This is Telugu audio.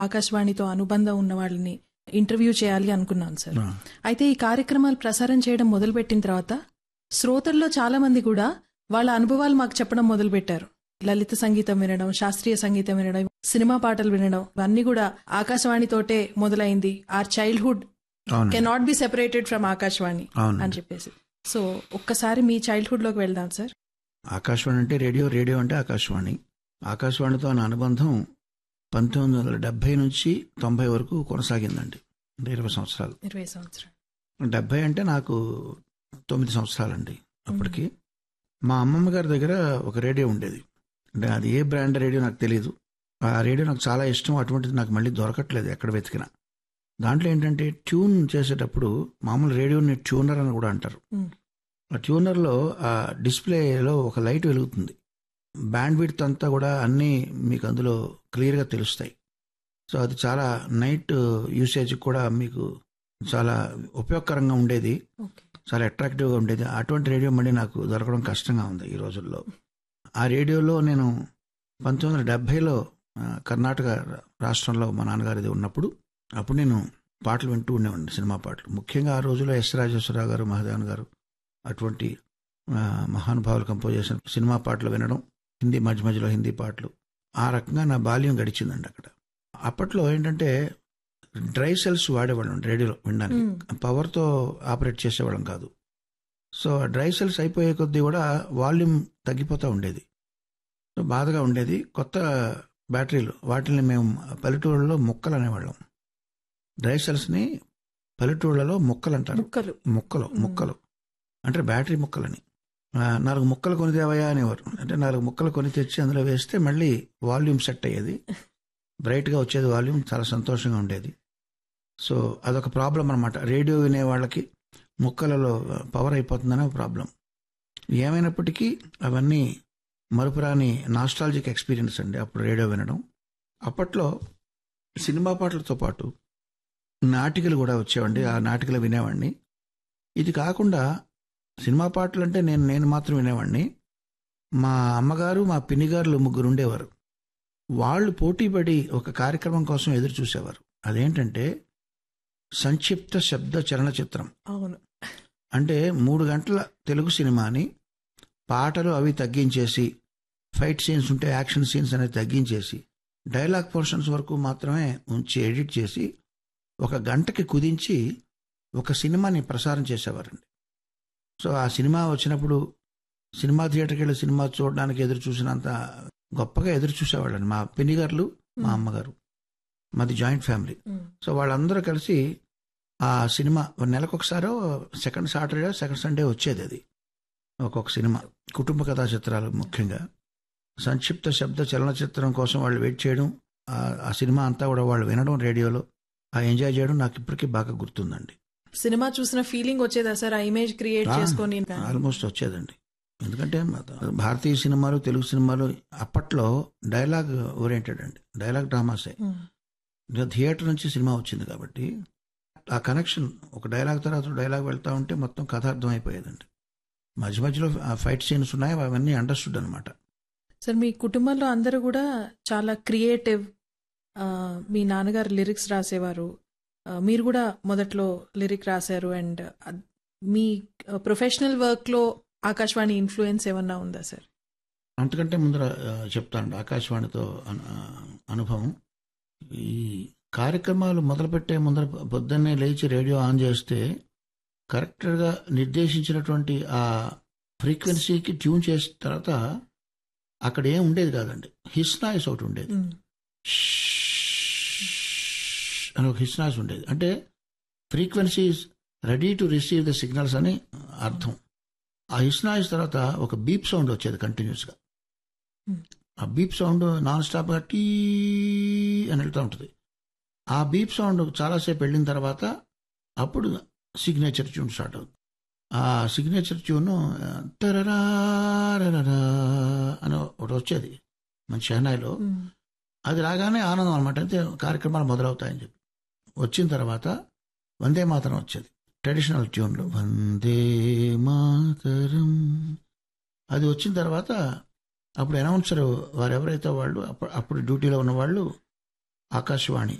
ఆకాశవాణితో అనుబంధం ఉన్న వాళ్ళని ఇంటర్వ్యూ చేయాలి అనుకున్నాను సార్ ఆ. అయితే ఈ కార్యక్రమాలు ప్రసారం చేయడం మొదలుపెట్టిన తర్వాత శ్రోతల్లో చాలా మంది కూడా వాళ్ళ అనుభవాలు మాకు చెప్పడం మొదలుపెట్టారు లలిత సంగీతం వినడం శాస్త్రీయ సంగీతం వినడం సినిమా పాటలు వినడం ఇవన్నీ కూడా ఆకాశవాణితోటే మొదలైంది ఆర్ చైల్డ్హుడ్ అవును cannot be separated from Akashvani అవును అని చెప్పేసి సో ఒక్కసారి మీ చైల్డ్హుడ్ లోకి వెళ్దాం సార్ ఆకాశవాణి అంటే రేడియో రేడియో అంటే ఆకాశవాణి ఆకాశవాణితో నా అనుబంధం పంతొమ్మిది వందల డెబ్బై నుంచి తొంభై వరకు కొనసాగిందండి అంటే ఇరవై సంవత్సరాలు ఇరవై సంవత్సరాలు డెబ్బై అంటే నాకు తొమ్మిది సంవత్సరాలండి అప్పటికి మా అమ్మమ్మ గారి దగ్గర ఒక రేడియో ఉండేది అంటే అది ఏ బ్రాండ్ రేడియో నాకు తెలియదు ఆ రేడియో నాకు చాలా ఇష్టం అటువంటిది నాకు మళ్ళీ దొరకట్లేదు ఎక్కడ వెతికినా దాంట్లో ఏంటంటే ట్యూన్ చేసేటప్పుడు మామూలు రేడియోని ట్యూనర్ అని కూడా అంటారు మ్మ్. ఆ ట్యూనర్లో ఆ డిస్ప్లేలో ఒక లైట్ వెలుగుతుంది బ్యాండ్ విడ్త్ అంతా కూడా అన్నీ మీకు అందులో క్లియర్గా తెలుస్తాయి సో అది చాలా నైట్ యూసేజ్ కూడా మీకు చాలా ఉపయోగకరంగా ఉండేది ఓకే చాలా అట్రాక్టివ్గా ఉండేది అటువంటి రేడియో మళ్ళీ నాకు దొరకడం కష్టంగా ఉంది ఈ రోజుల్లో ఆ రేడియోలో నేను పంతొమ్మిది వందల డెబ్భైలో ఆ, కర్ణాటక రాష్ట్రంలో మా నాన్నగారిది ఉన్నప్పుడు అప్పుడు నేను పాటలు వింటూ ఉండేవాడిని సినిమా పాటలు ముఖ్యంగా ఆ రోజుల్లో ఎస్ రాజేశ్వరరావు గారు మహాదేవన్ గారు అటువంటి ఆ, మహానుభావులు కంపోజ్ చేసిన సినిమా పాటలు వినడం హిందీ మధ్య మధ్యలో హిందీ పాటలు ఆ రకంగా నా బాల్యం గడిచిందండి అక్కడ అప్పట్లో ఏంటంటే డ్రై సెల్స్ వాడేవాళ్ళం రేడియోలో వినడానికి మ్మ్. పవర్తో ఆపరేట్ చేసేవాళ్ళం కాదు సో ఆ డ్రై సెల్స్ అయిపోయే కొద్దీ కూడా వాల్యూమ్ తగ్గిపోతూ ఉండేది సో బాధగా ఉండేది కొత్త బ్యాటరీలు వాటిని మేము పల్లెటూళ్ళలో ముక్కలు అనేవాళ్ళం డ్రై సెల్స్ని పల్లెటూళ్ళలో ముక్కలు అంటారు ముక్కలు ముక్కలు మ్మ్. ముక్కలు అంటే బ్యాటరీ ముక్కలని ఆ, నాలుగు ముక్కలు కొని తేవయ్యా అనేవారు అంటే నాలుగు ముక్కలు కొని తెచ్చి అందులో వేస్తే మళ్ళీ వాల్యూమ్ సెట్ అయ్యేది బ్రైట్గా వచ్చేది వాల్యూమ్ చాలా సంతోషంగా ఉండేది సో అదొక ప్రాబ్లం అనమాట రేడియో వినే వాళ్ళకి ముక్కలలో పవర్ అయిపోతుందనే ప్రాబ్లం ఏమైనప్పటికీ అవన్నీ మరుపురాని నాస్టాలజిక్ ఎక్స్పీరియన్స్ అండి అప్పుడు రేడియో వినడం అప్పట్లో సినిమా పాటలతో పాటు నాటికలు కూడా వచ్చేవండి ఆ నాటికలు వినేవాడిని ఇది కాకుండా సినిమా పాటలు అంటే నేను నేను మాత్రం వినేవాడిని మా అమ్మగారు మా పిన్నిగారులు ముగ్గురు ఉండేవారు వాళ్ళు పోటీపడి ఒక కార్యక్రమం కోసం ఎదురు చూసేవారు అదేంటంటే సంక్షిప్త శబ్ద చలనచిత్రం అవును అంటే మూడు గంటల తెలుగు సినిమాని పాటలు అవి తగ్గించేసి ఫైట్ సీన్స్ ఉంటే యాక్షన్ సీన్స్ అనేది తగ్గించేసి డైలాగ్ పోర్షన్స్ వరకు మాత్రమే ఉంచి ఎడిట్ చేసి ఒక గంటకి కుదించి ఒక సినిమాని ప్రసారం చేసేవారండి సో ఆ సినిమా వచ్చినప్పుడు సినిమా థియేటర్కి వెళ్ళి సినిమా చూడడానికి ఎదురు చూసినంత గొప్పగా ఎదురు చూసేవాళ్ళండి మా పిన్నిగారులు మా అమ్మగారు మాది జాయింట్ ఫ్యామిలీ మ్మ్. సో వాళ్ళందరూ కలిసి ఆ సినిమా నెలకు ఒకసారో సెకండ్ సాటర్డే సెకండ్ సండే వచ్చేది అది ఒక్కొక్క సినిమా కుటుంబ కథా చిత్రాలు ముఖ్యంగా సంక్షిప్త శబ్ద చలనచిత్రం కోసం వాళ్ళు వెయిట్ చేయడం ఆ- ఆ సినిమా అంతా కూడా వాళ్ళు వినడం రేడియోలో ఆ ఎంజాయ్ చేయడం నాకు ఇప్పటికీ బాగా గుర్తుందండి సినిమా చూసిన ఫీలింగ్ వచ్చేదా సార్ ఆ ఇమేజ్ క్రియేట్ ఆ, చేసుకొని ఆల్మోస్ట్ వచ్చేదండి ఎందుకంటే భారతీయ సినిమాలు తెలుగు సినిమాలు అప్పట్లో డైలాగ్ ఓరియంటెడ్ అండి డైలాగ్ డ్రామాసే మ్మ్. ఇంకా థియేటర్ నుంచి సినిమా వచ్చింది కాబట్టి ఆ కనెక్షన్ ఒక డైలాగ్ తర్వాత డైలాగ్ వెళ్తా ఉంటే మొత్తం కథ అర్థం అయిపోయేదండి మధ్య మధ్యలో ఆ ఫైట్ సీన్స్ ఉన్నాయి అవన్నీ అండర్స్టూడ్ అనమాట సార్ మీ కుటుంబంలో అందరూ కూడా చాలా క్రియేటివ్ ఆ, మీ నాన్నగారు లిరిక్స్ రాసేవారు ఆ, మీరు కూడా మొదట్లో లిరిక్ రాశారు అండ్ అద్- మీ ప్రొఫెషనల్ వర్క్ లో ఆకాశవాణి ఇన్ఫ్లుయెన్స్ ఏమన్నా ఉందా సార్ అంతకంటే ముందర ఆ, చెప్తాను ఆకాశవాణితో అను- ఆ, అనుభవం ఈ కార్యక్రమాలు మొదలుపెట్టే ముందర పొద్దున్నే లేచి రేడియో ఆన్ చేస్తే కరెక్ట్గా నిర్దేశించినటువంటి ఆ ఫ్రీక్వెన్సీకి ట్యూన్ చేసిన తర్వాత అక్కడ ఏం ఉండేది కాదండి హిస్ నాయిస్ ఒకటి ఉండేది మ్మ్. అని ఒక హిస్ నాయిస్ ఉండేది అంటే frequency ready to receive the signals అని అర్థం ఆ హిస్ నాయిస్ తర్వాత ఒక బీప్ సౌండ్ వచ్చేది కంటిన్యూస్గా Hmm. ఆ బీప్ సౌండ్ నాన్ స్టాప్గా టీ అని వెళ్తూ ఉంటుంది ఆ బీప్ సౌండ్ చాలాసేపు వెళ్ళిన తర్వాత అప్పుడు సిగ్నేచర్ ట్యూన్ స్టార్ట్ అవుతుంది ఆ సిగ్నేచర్ ట్యూన్ తరరా అని ఒకటి వచ్చేది మన షెహనాయిలో మ్మ్. అది రాగానే ఆనందం అనమాట అయితే కార్యక్రమాలు మొదలవుతాయని చెప్పి వచ్చిన తర్వాత వందే మాతరం వచ్చేది ట్రెడిషనల్ ట్యూన్లు వందే మాతరం అది వచ్చిన తర్వాత అప్పుడు అనౌన్సర్ వారు ఎవరైతే వాళ్ళు అప్పుడు అప్పుడు డ్యూటీలో ఉన్న వాళ్ళు ఆకాశవాణి